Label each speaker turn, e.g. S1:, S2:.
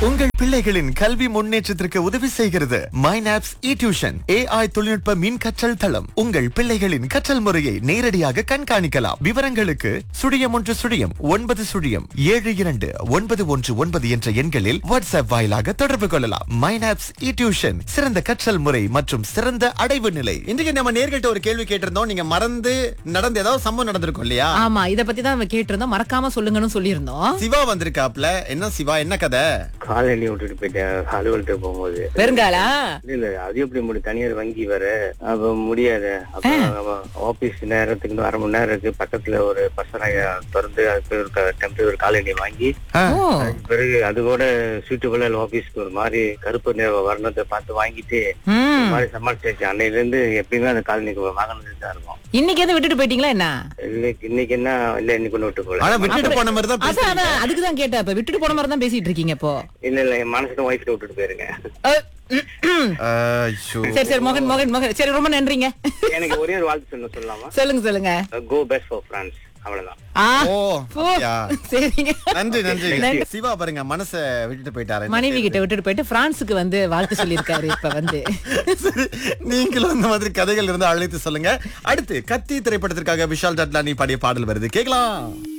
S1: உங்கள் பிள்ளைகளின் கல்வி முன்னேற்றத்திற்கு உதவி செய்கிறது மைனாப்ஸ் இ டியூஷன் ஏஐ தொழில்நுட்ப மின் கற்றல் தளம் உங்கள் பிள்ளைகளின் கற்றல் முறையை நேரடியாக கண்காணிக்கலாம் விவரங்களுக்கு சுழியம் ஒன்று சுழியம் ஒன்பது சுழியம் ஏழு இரண்டு ஒன்பது ஒன்று ஒன்பது என்ற எண்களில் வாட்ஸ்அப் வாயிலாக தொடர்பு கொள்ளலாம் மைனாப்ஸ் இ டியூஷன் சிறந்த கற்றல் முறை மற்றும் சிறந்த அடைவு நிலை இன்றைக்கு நம்ம நேர்கிட்ட ஒரு கேள்வி கேட்டிருந்தோம் நீங்க மறந்து நடந்த ஏதாவது சம்பவம் நடந்திருக்கும் இல்லையா
S2: ஆமா இத பத்தி தான் நம்ம கேட்டிருந்தோம் மறக்காம சொல்லுங்கன்னு சொல்லியிருந்தோம்
S1: சிவா வந்திருக்காப்ல என்ன சிவா என்ன கதை
S3: கால் எண்ணி விட்டுட்டு போயிட்டேன் அலுவலகத்துக்கு போகும்போது
S2: வெறுங்காலா
S3: இல்ல இல்ல அது எப்படி முடியும் தனியார் வங்கி வேற அப்ப முடியாது அப்ப ஆபீஸ் நேரத்துக்கு இன்னும் அரை மணி நேரம் இருக்கு பக்கத்துல ஒரு பசங்க திறந்து அதுக்கு ஒரு டெம்பரரி ஒரு கால் எண்ணி வாங்கி
S2: ஓ
S3: அதுக்கு பிறகு அது கூட சூட்டுக்குள்ள ஆபீஸ்க்கு ஒரு மாதிரி கருப்பு நிற வர்ணத்தை பார்த்து வாங்கிட்டு
S2: ம்
S3: ஒரு மாதிரி சமாளிச்சாச்சு அன்னையில இருந்து எப்பயுமே அந்த காலனிக்கு வாங்கினது தான் இருக்கும்
S2: இன்னைக்கு எதுவும் விட்டுட்டு போயிட்டீங்களா என்ன
S3: இன்னைக்கு இன்னைக்கு என்ன இல்ல இன்னைக்கு கொண்டு விட்டு போல
S1: ஆனா விட்டுட்டு போன மாதிரி தான்
S2: அதான் அதான் அதுக்கு தான் கேட்டேன் இப்ப விட்டுட்டு போன மாதிரி தான் பேசிட்டு இருக்கீங்க இப்போ
S3: இல்ல இல்ல என் மனசுக்கு ஒய்ஃப் விட்டுட்டு போயிருங்க
S2: அஹ், ம்.
S1: ஐயோ.
S2: சரி சரி மோகன் மோகன் மோகன் சரி ரொம்ப நன்றிங்க
S3: எனக்கு ஒரே ஒரு வாழ்த்து சொல்ல சொல்லலாமா
S2: சொல்லுங்க சொல்லுங்க
S3: கோ பெஸ்ட் ஃபார் பிரான்ஸ் அவ்வளவுதான்
S2: ஆ
S1: ஓ
S2: ஓ,
S1: அப்படியா?
S2: சரிங்க
S1: நன்றி நன்றி சிவா பாருங்க மனச விட்டுட்டு போயிட்டாரு
S2: மனைவி கிட்ட விட்டுட்டு போயிட்டு பிரான்ஸுக்கு வந்து வாழ்த்து சொல்லியிருக்காரு இப்ப வந்து
S1: சரி, நீங்களும் இந்த மாதிரி கதைகள் இருந்து அழைத்து சொல்லுங்க அடுத்து கத்தி திரைப்படத்திற்காக விஷால் ஜட்லானி பாடிய பாடல் வருது கேக்கலாம்